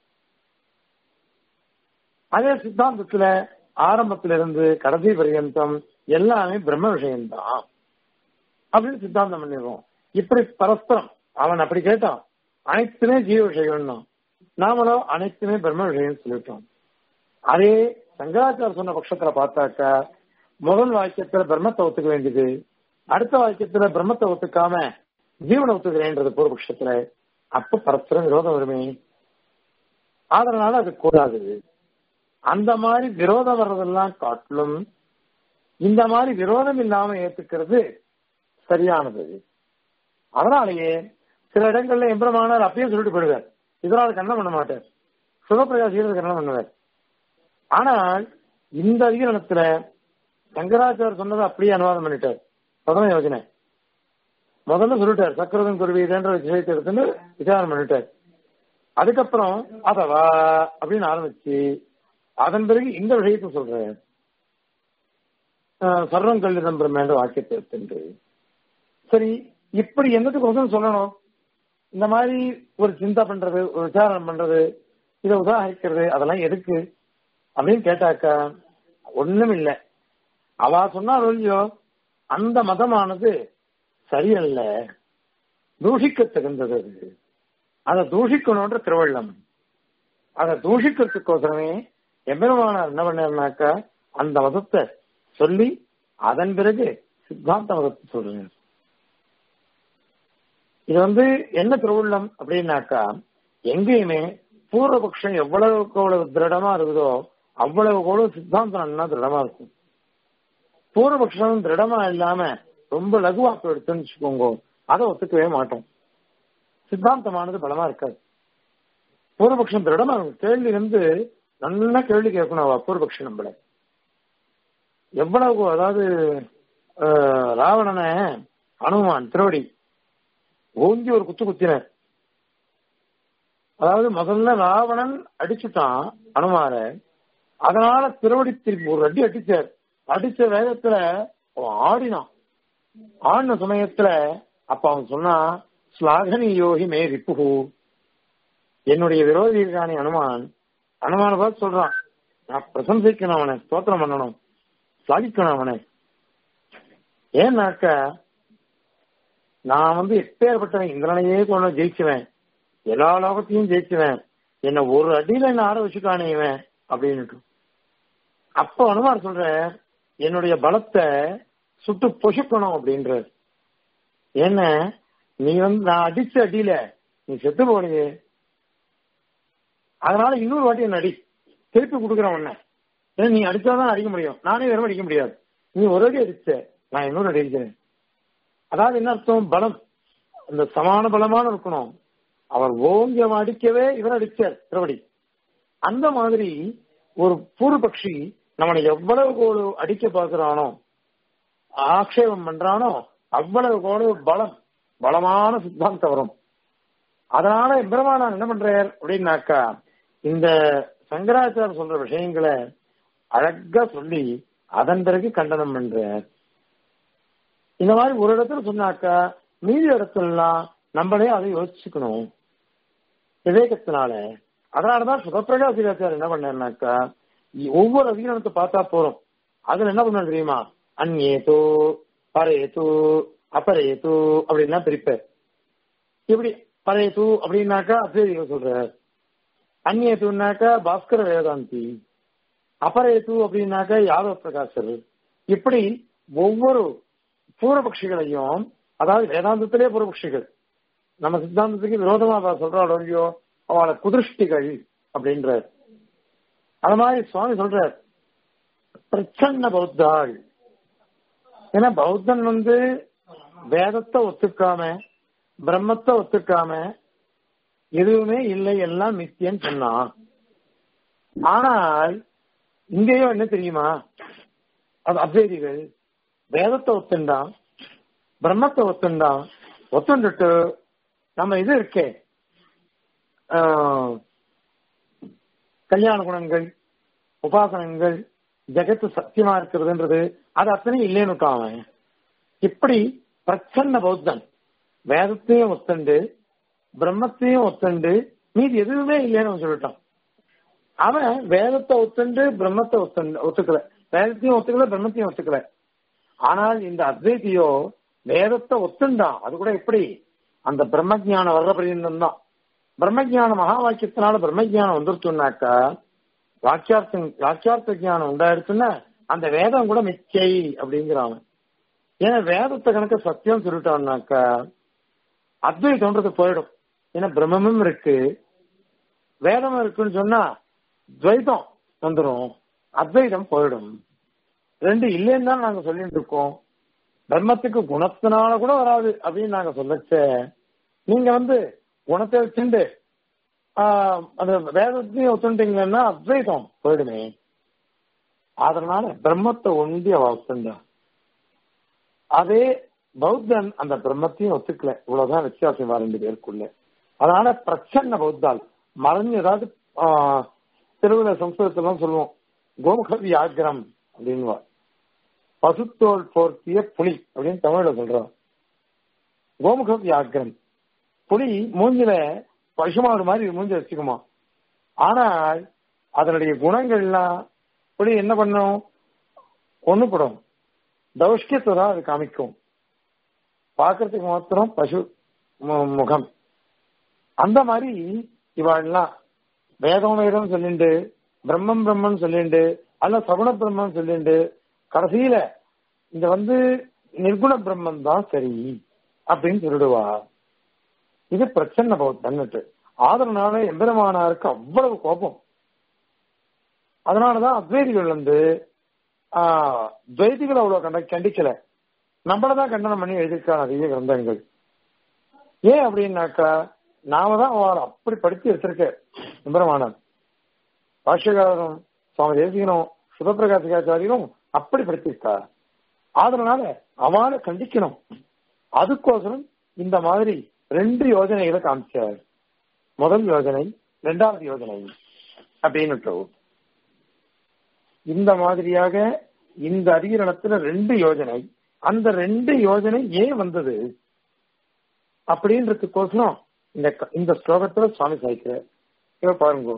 அதே சித்தாந்தத்துல ஆரம்பத்திலிருந்து கடைசி பர்யந்தம் எல்லாமே பிரம்ம விஷயம்தான் அப்படின்னு சித்தாந்தம் பண்ணிடுவோம் இப்படி பரஸ்பரம் அவன் அப்படி கேட்டான் அனைத்துமே ஜீவ விஷயம் தான் நாமளும் அனைத்துமே பிரம்ம விஷயம் சொல்லிட்டோம் அதே சங்கராச்சார சொன்ன பட்சத்துல பார்த்தாக்கா முதல் வாக்கியத்துல பிரம்மத்தை ஒத்துக்க வேண்டியது அடுத்த வாக்கியத்துல பிரம்மத்தை ஒத்துக்காம ஜீவனை ஒத்துக்கிறேன்றது பூர்வபட்சத்துல அப்ப பரஸ்பரம் விரோதம் வருமே அதனால அது கூடாது அந்த மாதிரி விரோதம் வர்றதெல்லாம் காட்டிலும் இந்த மாதிரி விரோதம் இல்லாம ஏத்துக்கிறது சரியானது அதனாலேயே சில இடங்கள்ல எம்பெருமானார் அப்பயே சொல்லிட்டு போயிடுவார் இதனால கண்ணம் பண்ண மாட்டார் சிவபிரகாசியர் கண்ணம் பண்ணுவார் ஆனால் இந்த அதிகரணத்துல சங்கராச்சார் சொன்னதை அப்படியே அனுவாதம் பண்ணிட்டார் பிரதம யோஜனை முதல்ல சொல்லிட்டார் சக்கரதன் குருவீதன்ற விஷயத்தை எடுத்துன்னு விசாரம் பண்ணிட்டார் அதுக்கப்புறம் அதவா அப்படின்னு ஆரம்பிச்சு அதன் பிறகு இந்த விஷயத்தை சொல்றேன் சர்வம் கல்விதம் பிரம்மேன்ற வாக்கியத்தை எடுத்துட்டு சரி இப்படி என்னத்துக்கு சொல்லணும் இந்த மாதிரி ஒரு சிந்தா பண்றது ஒரு விசாரணை பண்றது இதை உதாகரிக்கிறது அதெல்லாம் எதுக்கு அப்படின்னு கேட்டாக்கா ஒண்ணும் இல்லை அவ சொன்னார் இல்லையோ அந்த மதமானது சரியல்ல தூஷிக்க தகுந்தது அது அதை தூஷிக்கணும்ன்ற திருவள்ளம் அதை தூஷிக்கிறதுக்கோசரமே எம்பெருமானார் என்ன பண்ணாருனாக்கா அந்த மதத்தை சொல்லி அதன் பிறகு சித்தாந்த மதத்தை சொல்றேன் இது வந்து என்ன திருவுள்ளம் அப்படின்னாக்கா எங்கேயுமே பூர்வபக்ஷம் எவ்வளவுக்கு அவ்வளவு திருடமா இருக்குதோ அவ்வளவு கூட சித்தாந்தம் நல்லா திருடமா இருக்கும் பூர்வபக்ஷம் திருடமா இல்லாம ரொம்ப லகுவா எடுத்துன்னு வச்சுக்கோங்க அதை ஒத்துக்கவே மாட்டோம் சித்தாந்தமானது பலமா இருக்காது பூர்வபக்ஷம் திருடமா இருக்கும் கேள்வி வந்து நல்லா கேள்வி கேட்கணும் அவ பூர்வபக்ஷம் நம்மள எவ்வளவு அதாவது ராவணனை அனுமான் திருவடி ஓங்கி ஒரு குத்து குத்தினார் அதாவது முதல்ல ராவணன் அடிச்சுட்டான் அனுமார அதனால திருவடி திருப்பி ஒரு அடி அடிச்சார் அடிச்ச வேகத்துல அவன் ஆடினான் ஆடின சமயத்துல அப்ப அவன் சொன்னா ஸ்லாகனி யோகி மே ரிப்புகு என்னுடைய விரோதி இருக்கானே அனுமான் அனுமான பார்த்து சொல்றான் நான் பிரசம்சிக்கணும் அவனை ஸ்தோத்திரம் பண்ணணும் ஸ்லாகிக்கணும் அவனை ஏன்னாக்க நான் வந்து எப்பேற்பட்டவன் இந்திரனையே கொண்டு ஜெயிச்சுவேன் எல்லா லோகத்தையும் ஜெயிச்சுவேன் என்ன ஒரு அடியில என்ன ஆற வச்சுக்கானே இவன் அப்படின்னுட்டு அப்ப அனுமார் சொல்ற என்னுடைய பலத்தை சுட்டு பொசுக்கணும் அப்படின்ற என்ன நீ வந்து நான் அடிச்ச அடியில நீ செத்து போனியே அதனால இன்னொரு வாட்டி என்ன அடி திருப்பி கொடுக்குறேன் உன்ன ஏன்னா நீ அடிச்சாதான் அடிக்க முடியும் நானே வெறும் அடிக்க முடியாது நீ ஒரு அடி அடிச்ச நான் இன்னொரு அடி அடிக்கிறேன் அதாவது என்ன அர்த்தம் பலம் அந்த சமான பலமான இருக்கணும் அவர் ஓங்கி அவன் அடிக்கவே இவர் அடிச்சார் திருவடி அந்த மாதிரி ஒரு பூர்வபக்ஷி நம்மளை எவ்வளவு கோடு அடிக்க பாக்குறானோ ஆக்ஷேபம் பண்றானோ அவ்வளவு கோடு பலம் பலமான சித்தாந்தம் வரும் அதனால எம்பெருமானார் என்ன பண்றார் அப்படின்னாக்கா இந்த சங்கராச்சாரம் சொல்ற விஷயங்களை அழகா சொல்லி அதன் பிறகு கண்டனம் பண்றார் இந்த மாதிரி ஒரு இடத்துல சொன்னாக்கா மீதி இடத்துலலாம் நம்மளே அதை யோசிச்சுக்கணும் விவேகத்தினால அதனாலதான் சுகப்பிரகாசிகாச்சார் என்ன பண்ணாருனாக்கா ஒவ்வொரு அதிகாரத்தை பார்த்தா போறோம் அதுல என்ன பண்ண தெரியுமா அந்நேதோ பரேது அபரேது அப்படின்லாம் பிரிப்பார் இப்படி பரேது அப்படின்னாக்கா அத்வைதிகள் சொல்றார் அந்நேதுனாக்கா பாஸ்கர வேதாந்தி அபரேது அப்படின்னாக்கா யாதவ பிரகாசர் இப்படி ஒவ்வொரு பூர்வபக்ஷிகளையும் அதாவது வேதாந்தத்திலே பூர்வபக்ஷிகள் நம்ம சித்தாந்தத்துக்கு விரோதமா அவ சொல்றாளோ இல்லையோ அவளை குதிருஷ்டிகள் அப்படின்றார் அது மாதிரி சுவாமி சொல்றார் பிரச்சன்ன பௌத்தாள் ஏன்னா பௌத்தன் வந்து வேதத்தை ஒத்துக்காம பிரம்மத்தை ஒத்துக்காம எதுவுமே இல்லை எல்லாம் மித்தியன்னு சொன்னான் ஆனால் இங்கேயும் என்ன தெரியுமா அது அத்வைதிகள் வேதத்தை ஒத்துண்டான் பிரம்மத்தை ஒத்துண்டான் ஒத்துண்டுட்டு நம்ம இது இருக்கே கல்யாண குணங்கள் உபாசனங்கள் ஜெகத்து சத்தியமா இருக்கிறதுன்றது அது அத்தனையும் இல்லைன்னு அவன் இப்படி பிரச்சன்ன பௌத்தன் வேதத்தையும் ஒத்துண்டு பிரம்மத்தையும் ஒத்துண்டு மீது எதுவுமே இல்லைன்னு சொல்லிட்டான் அவன் வேதத்தை ஒத்துண்டு பிரம்மத்தை ஒத்துண்டு ஒத்துக்கல வேதத்தையும் ஒத்துக்கல பிரம்மத்தையும் ஒத்துக்கல ஆனால் இந்த அத்வைத்தியோ வேதத்தை ஒத்துண்டான் அது கூட எப்படி அந்த பிரம்ம ஜானம் வர்ற பரியந்தம் தான் பிரம்மஜான மகா வாக்கியத்தினால பிரம்மஜானம் வந்துருச்சுன்னாக்கா வாக்கியார்த்தம் வாக்கியார்த்த ஜானம் உண்டாயிருச்சுன்னா அந்த வேதம் கூட மிச்சை அப்படிங்கிறான் ஏன்னா வேதத்தை கணக்கு சத்தியம் சொல்லிட்டோம்னாக்கா அத்வைத்தம்ன்றது போயிடும் ஏன்னா பிரம்மமும் இருக்கு வேதமும் இருக்குன்னு சொன்னா துவைதம் வந்துடும் அத்வைதம் போயிடும் ரெண்டு இல்லைன்னு தான் நாங்க சொல்லிட்டு இருக்கோம் தர்மத்துக்கு குணத்தினால கூட வராது அப்படின்னு நாங்க சொல்லச்ச நீங்க வந்து குணத்தை வச்சுட்டு அந்த வேதத்தையும் ஒத்துட்டீங்கன்னா அத்வைதம் போயிடுமே அதனால பிரம்மத்தை ஒண்டி அவ ஒத்துண்டா அதே பௌத்தன் அந்த பிரம்மத்தையும் ஒத்துக்கல இவ்வளவுதான் வித்தியாசம் ரெண்டு பேருக்குள்ள அதனால பிரச்சன்ன பௌத்தால் மறைஞ்சு ஏதாவது திருவிழா சம்ஸ்கிருதத்தெல்லாம் சொல்லுவோம் கோமுக வியாகிரம் அப்படின்வா பசுத்தோல் போர்த்திய புலி அப்படின்னு தமிழ்ல சொல்றோம் கோமுக வியாகிரம் புலி மூஞ்சில பசுமாடு மாதிரி மூஞ்சி வச்சுக்குமா ஆனால் அதனுடைய குணங்கள்லாம் புலி என்ன பண்ணும் ஒண்ணுப்படும் தௌஷ்கியத்தை தான் அது காமிக்கும் பார்க்கறதுக்கு மாத்திரம் பசு முகம் அந்த மாதிரி இவாள்லாம் வேதம் வேதம் சொல்லிண்டு பிரம்மம் பிரம்மன் சொல்லிண்டு அல்ல சகுண பிரம்மன் சொல்லிண்டு கடைசியில இந்த வந்து நிர்குண பிரம்மன் தான் சரி அப்படின்னு சொல்லிடுவா இது பிரச்சனை பௌத்தன்னுட்டு ஆதரனால எம்பெருமானாருக்கு அவ்வளவு கோபம் அதனாலதான் அத்வைதிகள் வந்து துவைதிகள் அவ்வளவு கண்ட கண்டிக்கல நம்மளதான் கண்டனம் பண்ணி எழுதியிருக்காங்க நிறைய கிரந்தங்கள் ஏன் அப்படின்னாக்கா நாம தான் அவளை அப்படி படித்து எடுத்திருக்க எம்பெருமானார் பாஷ்யகாரரும் சுவாமி தேசிகனும் சுதப்பிரகாசிகாச்சாரியரும் அப்படி படித்திருக்கா அதனால அவளை கண்டிக்கணும் அதுக்கோசரம் இந்த மாதிரி ரெண்டு யோஜனைகளை காமிச்சார் முதல் யோஜனை ரெண்டாவது யோஜனை அப்படின்னு இந்த மாதிரியாக இந்த அதிகரணத்துல ரெண்டு யோஜனை அந்த ரெண்டு யோஜனை ஏன் வந்தது அப்படின்றதுக்கோசரம் இந்த இந்த ஸ்லோகத்துல சுவாமி சாய்க்கிறார் இவ பாருங்க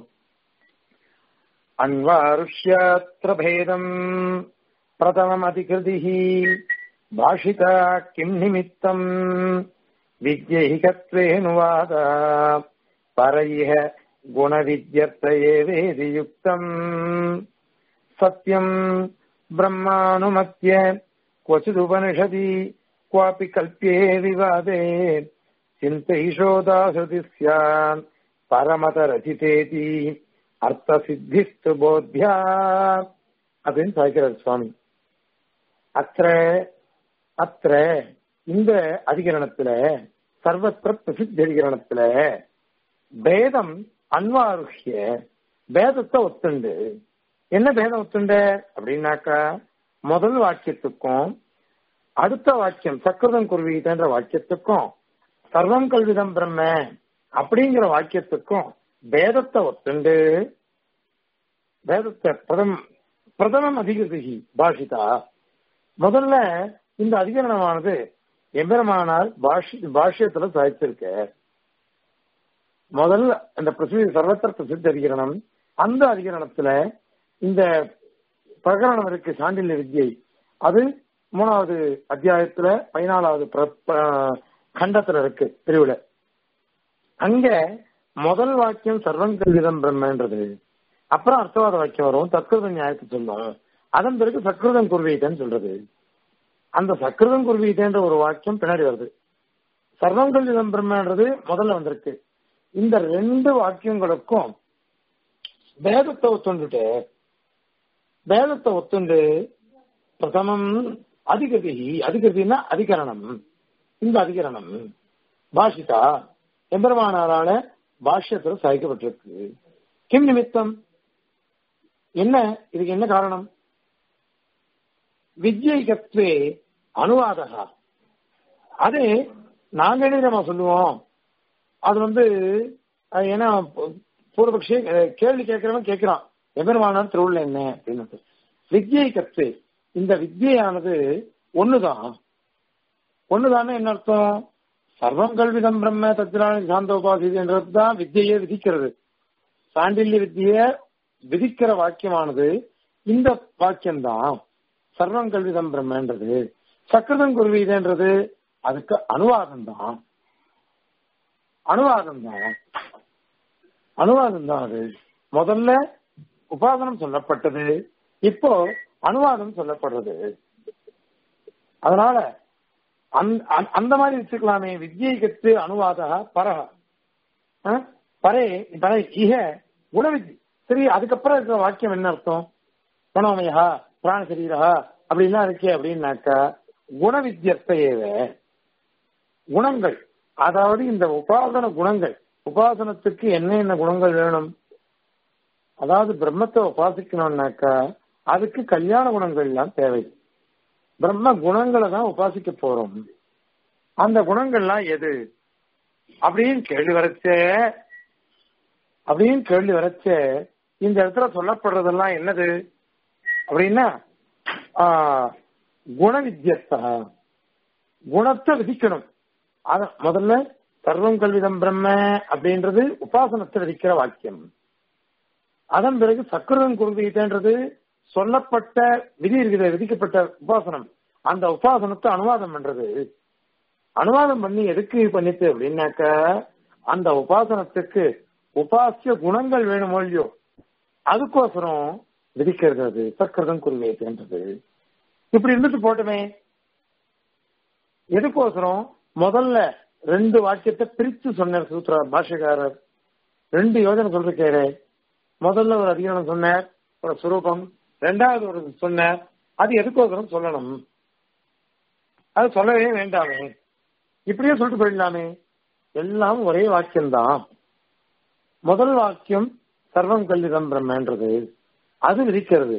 அன்வாருஷ்யாத்திர பேதம் பிரதமம் அதிகிருதி பாஷிதா கிம் நிமித்தம் விஜ்யைகத்வேனுவாத பரைய குணவித்யர்த்தயே வேதியுக்தம் சத்யம் பிரம்மானுமத்திய क्वचिदुपनिषदि क्वापि कल्प्ये विवादे चिन्तैषोदासृति स्यान् பரமதரசிதேதி அர்த்தசித்திஸ்து போத்யா அப்படின்னு சாய்க்கிறார் சுவாமி அத்த அத்த இந்த அதிகரணத்துல சர்வத்திர பிரசித்த அதிகரணத்துல பேதம் அன்வாருஷ்ய பேதத்தை ஒத்துண்டு என்ன பேதம் ஒத்துண்டு அப்படின்னாக்கா முதல் வாக்கியத்துக்கும் அடுத்த வாக்கியம் சக்கரதம் குருவீதன்ற வாக்கியத்துக்கும் சர்வம் கல்விதம் பிரம்ம அப்படிங்கிற வாக்கியத்துக்கும் பேதத்தை ஒத்துண்டு வேதத்தை பிரதம் பிரதமம் அதிகதிகி பாஷிதா முதல்ல இந்த அதிகரணமானது எம்பெருமானால் பாஷி பாஷ்யத்துல சாய்ச்சிருக்க முதல்ல இந்த பிரசித்தி சர்வத்திர பிரசித்த அதிகரணம் அந்த அதிகரணத்துல இந்த பிரகரணம் இருக்கு சாண்டில்ய வித்யை அது மூணாவது அத்தியாயத்துல பதினாலாவது கண்டத்துல இருக்கு பிரிவுல அங்க முதல் வாக்கியம் சர்வங்கல்விதம் பிரம்மன்றது அப்புறம் அர்த்தவாத வாக்கியம் வரும் தற்கிருத நியாயத்தை சொல்லும் அதன் பிறகு சக்கிருதம் குருவீதன்னு சொல்றது அந்த சக்கிருதம் குருவீதன்ற ஒரு வாக்கியம் பின்னாடி வருது சர்வங்கல்விதம் பிரம்மன்றது முதல்ல வந்திருக்கு இந்த ரெண்டு வாக்கியங்களுக்கும் வேதத்தை ஒத்துண்டுட்டு வேதத்தை ஒத்துண்டு பிரதமம் அதிகதி அதிகதினா அதிகரணம் இந்த அதிகரணம் பாஷிதா எம்பெருமானாரால பாஷ்யத்தில் சாய்க்கப்பட்டிருக்கு கிம் நிமித்தம் என்ன இதுக்கு என்ன காரணம் வித்யைகத்வே அனுவாதகா அதே நாங்க என்ன நம்ம சொல்லுவோம் அது வந்து ஏன்னா பூர்வபக்ஷி கேள்வி கேட்கிறவன் கேட்கிறான் எபெருமானார் திருவுள்ள என்ன அப்படின்னு வித்யை கத்து இந்த வித்யானது ஒண்ணுதான் ஒண்ணுதானே என்ன அர்த்தம் சர்வம் கல்விதம் பிரம்ம தத்திரான சாந்த உபாசின்றது தான் வித்தியை விதிக்கிறது சாண்டில்ய வித்திய விதிக்கிற வாக்கியமானது இந்த வாக்கியம்தான் சர்வம் கல்விதம் பிரம்மன்றது சக்கரதம் குருவீதன்றது அதுக்கு அனுவாதம் தான் அனுவாதம் தான் அனுவாதம் தான் அது முதல்ல உபாதனம் சொல்லப்பட்டது இப்போ அனுவாதம் சொல்லப்படுறது அதனால அந்த மாதிரி வச்சுக்கலாமே வித்யை கத்து அனுவாத பரக பரே பரே இக குணவித் சரி அதுக்கப்புறம் இருக்கிற வாக்கியம் என்ன அர்த்தம் குணமயா பிராண சரீரா அப்படின்லாம் இருக்கே அப்படின்னாக்கா குணவித்யத்தையேவ குணங்கள் அதாவது இந்த உபாசன குணங்கள் உபாசனத்துக்கு என்ன என்ன குணங்கள் வேணும் அதாவது பிரம்மத்தை உபாசிக்கணும்னாக்கா அதுக்கு கல்யாண குணங்கள் எல்லாம் தேவை பிரம்ம குணங்களை தான் உபாசிக்க போறோம் அந்த குணங்கள்லாம் எது அப்படின்னு கேள்வி வரைச்ச அப்படின்னு கேள்வி வரைச்ச இந்த இடத்துல சொல்லப்படுறதெல்லாம் என்னது அப்படின்னா குண வித்தியஸ்தா குணத்தை விதிக்கணும் அத முதல்ல சர்வம் கல்விதம் பிரம்ம அப்படின்றது உபாசனத்தை விதிக்கிற வாக்கியம் அதன் பிறகு சக்கரம் குருதீட்டன்றது சொல்லப்பட்ட விதி இருக்குது விதிக்கப்பட்ட உபாசனம் அந்த உபாசனத்தை அனுவாதம் பண்றது அனுவாதம் பண்ணி எதுக்கு பண்ணிட்டு அப்படின்னாக்க அந்த உபாசனத்துக்கு உபாசிய குணங்கள் வேணுமோ இல்லையோ அதுக்கோசரம் விதிக்கிறது அது சக்கரதம் குருவேதுன்றது இப்படி இருந்துட்டு போட்டுமே எதுக்கோசரம் முதல்ல ரெண்டு வாக்கியத்தை பிரிச்சு சொன்னார் சூத்ரா பாஷகாரர் ரெண்டு யோஜனை சொல்லிருக்காரு முதல்ல ஒரு அதிகாரம் சொன்னார் ஒரு சுரூபம் ரெண்டாவது ஒரு சொன்னார் அது எதுக்கோசரம் சொல்லணும் அது சொல்லவே வேண்டாமே இப்படியே சொல்லிட்டு போயிடலாமே எல்லாம் ஒரே வாக்கியம்தான் முதல் வாக்கியம் சர்வம் கல்விதம் பிரம்மன்றது அது விதிக்கிறது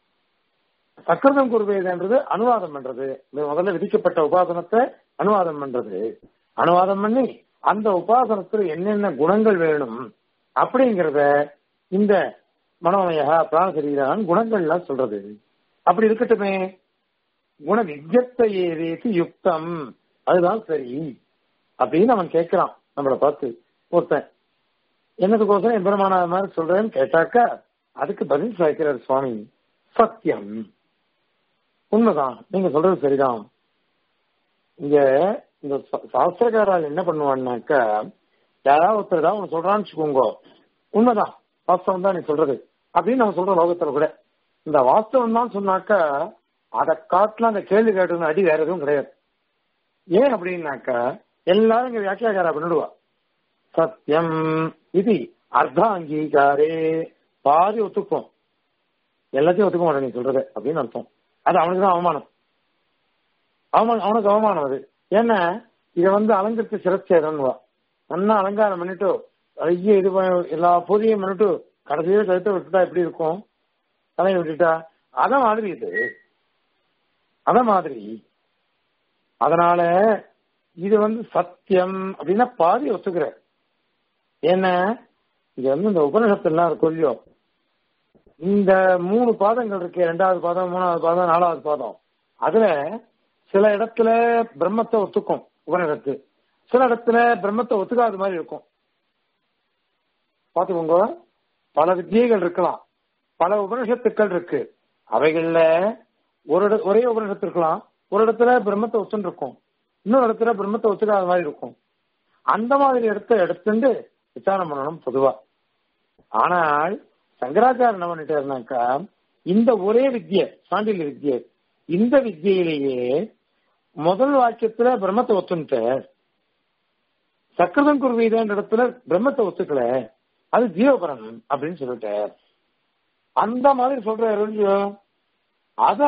சக்கரதம் குருவேதன்றது அனுவாதம் பண்றது முதல்ல விதிக்கப்பட்ட உபாசனத்தை அனுவாதம் பண்றது அனுவாதம் பண்ணி அந்த உபாசனத்துல என்னென்ன குணங்கள் வேணும் அப்படிங்கிறத இந்த மனோமயா பிராண சரீரான் குணங்கள்லாம் சொல்றது அப்படி இருக்கட்டுமே குண விஜத்தை ஏதேசி யுக்தம் அதுதான் சரி அப்படின்னு அவன் கேட்கிறான் நம்மளை பார்த்து ஒருத்தன் என்னதுக்கோசரம் எம்பெருமான மாதிரி சொல்றேன்னு கேட்டாக்கா அதுக்கு பதில் சாய்க்கிறார் சுவாமி சத்தியம் உண்மைதான் நீங்க சொல்றது சரிதான் இங்க இந்த சாஸ்திரக்காரால் என்ன பண்ணுவான்னாக்கா யாராவது ஒருத்தர் தான் உனக்கு சொல்றான்னு வச்சுக்கோங்க உண்மைதான் வாஸ்தவம் தான் நீ சொல்றது அப்படின்னு நம்ம சொல்ற லோகத்துல கூட இந்த வாஸ்தவம் தான் சொன்னாக்கா அதை காட்டுல அந்த கேள்வி கேட்டு அடி வேற எதுவும் கிடையாது ஏன் அப்படின்னாக்கா எல்லாரும் இங்க வியாக்கியாக்காரா பண்ணிடுவா சத்தியம் இது அர்த்த அங்கீகாரே பாதி ஒத்துக்கும் எல்லாத்தையும் ஒத்துக்க மாட்டேன் நீ சொல்றது அப்படின்னு அர்த்தம் அது அவனுக்கு தான் அவமானம் அவமானம் அவனுக்கு அவமானம் அது ஏன்னா இதை வந்து அலங்கரித்து சிறச்சேதன்வா நல்லா அலங்காரம் பண்ணிட்டு ஐய இது எல்லா பூஜையும் பண்ணிட்டு கடைசியில கழுத்தை விட்டுட்டா எப்படி இருக்கும் தலையை விட்டுட்டா அத மாதிரி இது அத மாதிரி அதனால இது வந்து சத்தியம் அப்படின்னா பாதி ஒத்துக்கிற ஏன்னா இது வந்து இந்த உபநிஷத்துலாம் இருக்கும் இல்லையோ இந்த மூணு பாதங்கள் இருக்கு ரெண்டாவது பாதம் மூணாவது பாதம் நாலாவது பாதம் அதுல சில இடத்துல பிரம்மத்தை ஒத்துக்கும் உபநிடத்து சில இடத்துல பிரம்மத்தை ஒத்துக்காத மாதிரி இருக்கும் பாத்துக்கோங்க பல வித்தியைகள் இருக்கலாம் பல உபனிஷத்துக்கள் இருக்கு அவைகள்ல ஒரு இட- ஒரே உபனிஷத்து இருக்கலாம் ஒரு இடத்துல பிரம்மத்தை ஒத்துன்னு இருக்கும் இன்னொரு இடத்துல பிரம்மத்தை ஒத்துக்காத மாதிரி இருக்கும் அந்த மாதிரி இடத்த எடுத்துட்டு விசாரம் பண்ணணும் பொதுவா ஆனால் சங்கராச்சாரம் என்ன பண்ணிட்டாருனாக்கா இந்த ஒரே வித்யை சாண்டில்ய வித்யை இந்த வித்தியிலேயே முதல் வாக்கியத்துல பிரம்மத்தை ஒத்துன்ட்டு சக்கரதம் குருவீதன்ற இடத்துல பிரம்மத்தை ஒத்துக்கல அது ஜீவபரன் அப்படின்னு சொல்லிட்டார் அந்த மாதிரி சொல்றாரு இல்லையோ அத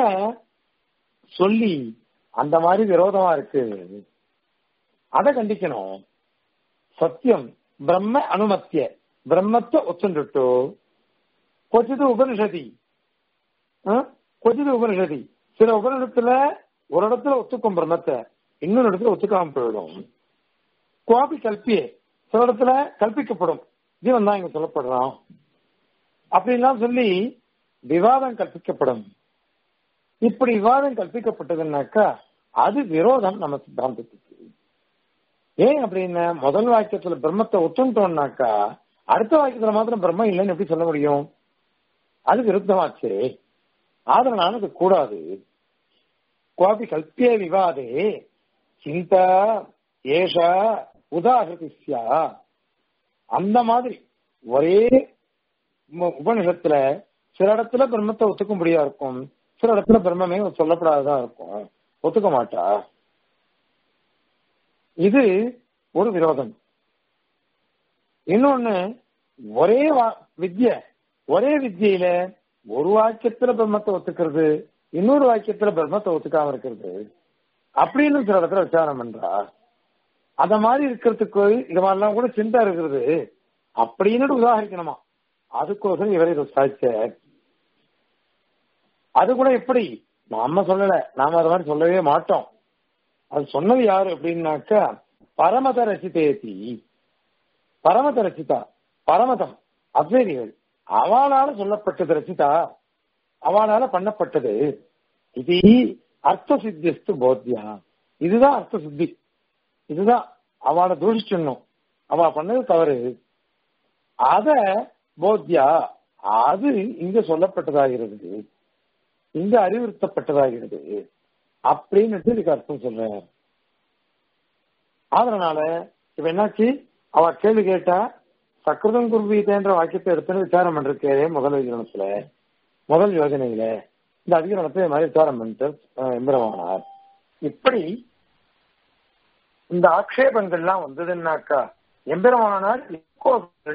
சொல்லி அந்த மாதிரி விரோதமா இருக்கு அத கண்டிக்கணும் சத்தியம் பிரம்ம அனுமத்திய பிரம்மத்தை ஒத்துண்டுட்டு கொச்சிது உபனிஷதி ஆ? கொச்சிது உபனிஷதி சில உபனிஷத்துல ஒரு இடத்துல ஒத்துக்கும் பிரம்மத்தை இன்னொரு இடத்துல ஒத்துக்காம போயிடும் கோபி கல்பியே சில இடத்துல கல்பிக்கப்படும் ஜீவன் தான் இங்க சொல்லப்படுறான் அப்படின்லாம் சொல்லி விவாதம் கற்பிக்கப்படும் இப்படி விவாதம் கற்பிக்கப்பட்டதுன்னாக்கா அது விரோதம் நம்ம சித்தாந்தத்துக்கு ஏன் அப்படின்னா முதல் வாக்கியத்துல பிரம்மத்தை ஒத்துட்டோம்னாக்கா அடுத்த வாக்கியத்துல மாத்திரம் பிரம்மம் இல்லைன்னு எப்படி சொல்ல முடியும் அது விருத்தமாச்சு அதனால அது கூடாது கோபி கல்பிய விவாதே சிந்தா ஏஷா உதாகிருதிஸ்யா அந்த மாதிரி ஒரே ம- உபனிஷத்துல சில இடத்துல பிரம்மத்தை ஒத்துக்க முடியா இருக்கும் சில இடத்துல பிரம்மமே சொல்லப்படாததா இருக்கும் ஒத்துக்க மாட்டா இது ஒரு விரோதம் இன்னொன்னு ஒரே வா- வித்ய ஒரே வித்தியில ஒரு வாக்கியத்துல பிரம்மத்தை ஒத்துக்கிறது இன்னொரு வாக்கியத்துல பிரம்மத்தை ஒத்துக்காம இருக்கிறது அப்படின்னு சில இடத்துல விசாரம் பண்றா அத மாதிரி இருக்கிறதுக்கு இது மாதிரிலாம் கூட சிந்தா இருக்கிறது அப்படின்னு உதாகரிக்கணுமா அதுக்கோசரம் இவரை இதை சாதிச்சார் அது கூட எப்படி நாம சொல்லல நாம அது மாதிரி சொல்லவே மாட்டோம் அது சொன்னது யாரு அப்படின்னாக்கா பரமத ரசிதேதி பரமத ரசிதா பரமதம் அத்வைதிகள் அவளால சொல்லப்பட்டது ரசிதா அவளால பண்ணப்பட்டது இது அர்த்த சித்திஸ்து போத்தியா இதுதான் அர்த்த சித்தி இதுதான் அவளை தூஷிச்சிடணும் அவ பண்ணது தவறு அத போத்தியா அது இங்க சொல்லப்பட்டதாகிறது இங்க அறிவுறுத்தப்பட்டதாகிறது அப்படின்னு இதுக்கு அர்த்தம் சொல்றேன் அதனால இப்ப என்னாச்சு அவ கேள்வி கேட்டா சக்கரதம் குருவீதேன்ற வாக்கியத்தை எடுத்துன்னு விசாரம் பண்றே முதல் அதிகரணத்துல முதல் யோஜனையில இந்த அதிகரணத்தை இது மாதிரி விசாரம் பண்ணிட்டு அஹ், எம்பெருமானார் இப்படி இந்த ஆக்ஷேபங்கள்லாம் வந்ததுன்னாக்கா எம்பெருமானார் எக்கோ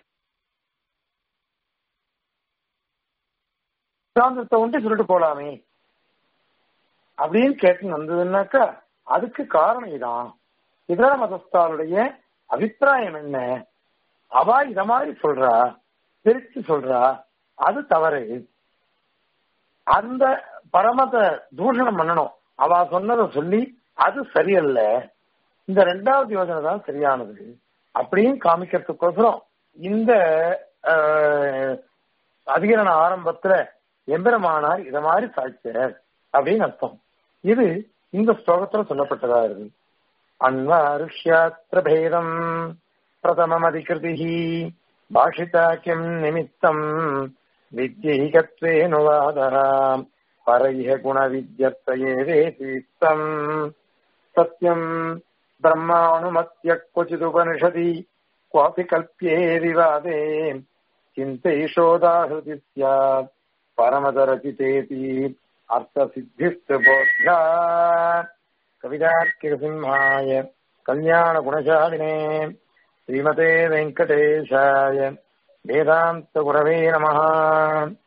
சித்தாந்தத்தை ஒன்று சொல்லிட்டு போலாமே அப்படின்னு கேட்டு வந்ததுன்னாக்கா அதுக்கு காரணம் இதான் இதர மதஸ்தாருடைய அபிப்பிராயம் என்ன அவ இத மாதிரி சொல்றா பிரிச்சு சொல்றா அது தவறு அந்த பரமத தூஷணம் பண்ணணும் அவ சொன்னதை சொல்லி அது சரியல்ல இந்த ரெண்டாவது யோசனை தான் சரியானது அப்படின்னு காமிக்கிறதுக்கோசரம் இந்த ஆஹ், அதிகரண ஆரம்பத்துல எம்பெருமானார் இத மாதிரி சாய்ச்சார் அப்படின்னு அர்த்தம் இது இந்த ஸ்லோகத்துல சொல்லப்பட்டதா இருக்கு அன்வாருஷ்யாத்திர பேதம் பிரதமமதிகிருதி பாஷிதா கிம் நிமித்தம் வித்யைகத்வேனுவாதः பரைஹ குணவித்யர்த்தயேவேதீப்தம் சத்யம் பிரம்மாணுமத்ய क्वचिदुपनिषदि क्वापि कल्प्ये विवादे चिन्तैषोदाहृति स्यात् परमतरचितेति अर्थसिद्धिस्तु बोध्या कविदार्किकसिंहाय कल्याणगुणशालिने श्रीमते वेङ्कटेशाय वेदान्तगुरवे नमः